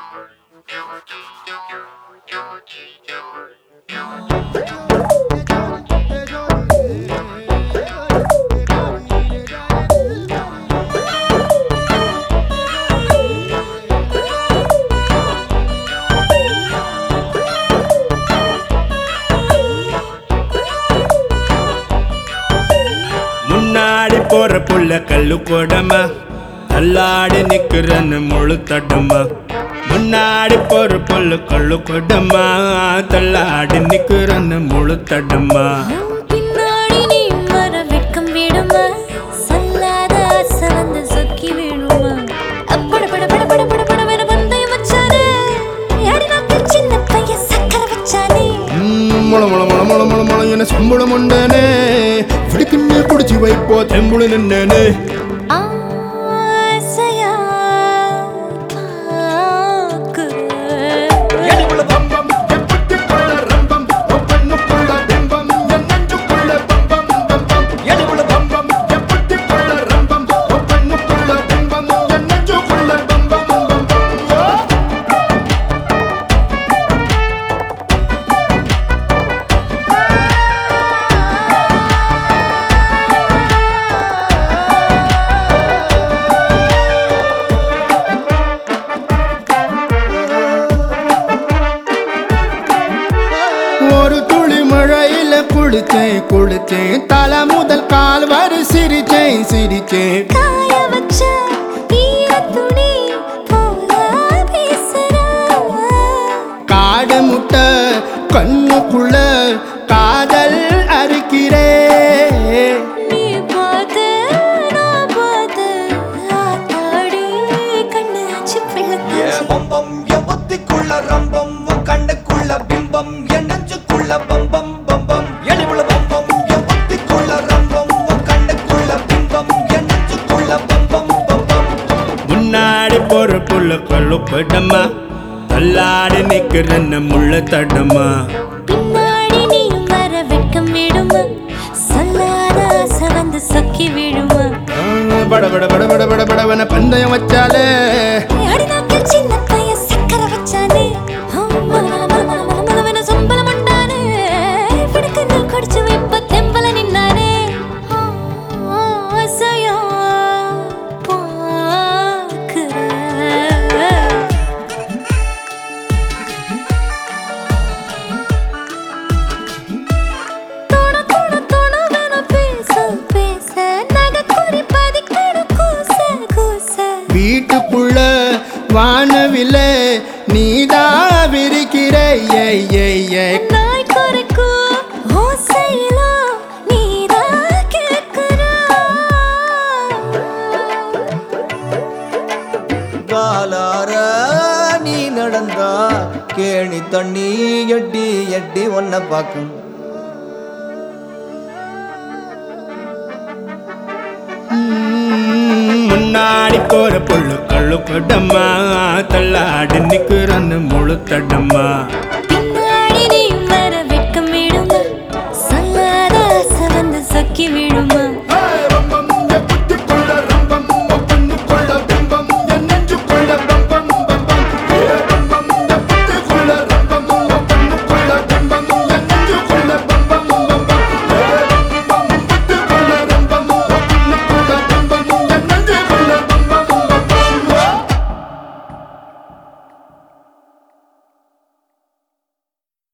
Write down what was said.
முன்னாடி போற புள்ள கல்லு கொடமா தள்ளாடி நிக்கிறன்னு முழு தடமா முன்னாடி போற புள்ள கல்லு கொடமா தள்ளாடி நிக்கிறன்னு முழு தடமா பின்னாடி நீ வர வெட்கம் விடுமா சொல்லாத ஆசை வந்து சொக்கி விழுமா அப்பட பட பட பட பட படவென பந்தயம் வச்சானே யாடி நாக்கு சின்ன பையன் சக்கரை வச்சானே ம், முள முள முள முள முள முள என சம்பளம் உண்டனே பிடிக்குன்னு பிடிச்சி வைப்போ தெம்புளு நின்னனே ஆசையா பார்க்கிறேன். ஒரு துளி மழையில குளிச்சேன் குளிச்சேன் தலை முதல் கால் வரை சிரிச்சேன் சிரிச்சேன் காய வச்ச ஈரத் துணி போல பேசுறா. காடு முட்டை கண்ணுக்குள்ள காதல் அறுக்கிறே நீ பார்த்து, நான் பார்த்து, ஆத்தாடி கண்ணு ஆச்சு பிள்ளைத்தாச்சு. பம்பம் என் புத்திக்குள்ள ரம்பம் உன் கண்ணுக்குள்ள பிம்பம் என் நெஞ்சுக்குள்ள பம்பம் பம்பம் எலிவுள்ள பம்பம் என் புத்திக்குள்ள ரம்பம் உன் கண்ணுக்குள்ள பிம்பம் என் நெஞ்சுக்குள்ள பம்பம் பம்பம் முன்னாடி போற புள்ள கல்லு படமா தள்ளாடி நிக்கிறன்னு முள்ள தடமா பின்னாடி நீயும் வர வெட்கம் விடுமா சொல்லாத ஆசை வந்து சொக்கி விழுமா பட பட பட பட பட படவன பந்தயம் வச்சாலே அடி நாக்கில் சின்ன பையன் சக்கரை வச்சானே மல மல மல மல மல மலவென சொம்பலம் உண்டானே பிடிக்க நீ குடிச்சு வைப்ப தெம்பல நின்னானே ஆசையா பார்க்கிறேன் தொட தொட தொடவென பேச பேச நகைக்குறி பதிக்கணும் கூச கூச வீட்டுக்குள்ள வானவில்ல நீதா விரிக்கிற ஏய் ஏய் ஏய் நாய் குறைக்கும் ஓசையிலும் நீதான் கேட்கிறா. காலார நீ நடந்தா கேணி தண்ணி எட்டி எட்டி ஒன்ன பாக்கும் ம், முன்னாடி போற புள்ள கல்லு கொடமா தள்ளாடி நிக்கிறன்னு முழு தடமா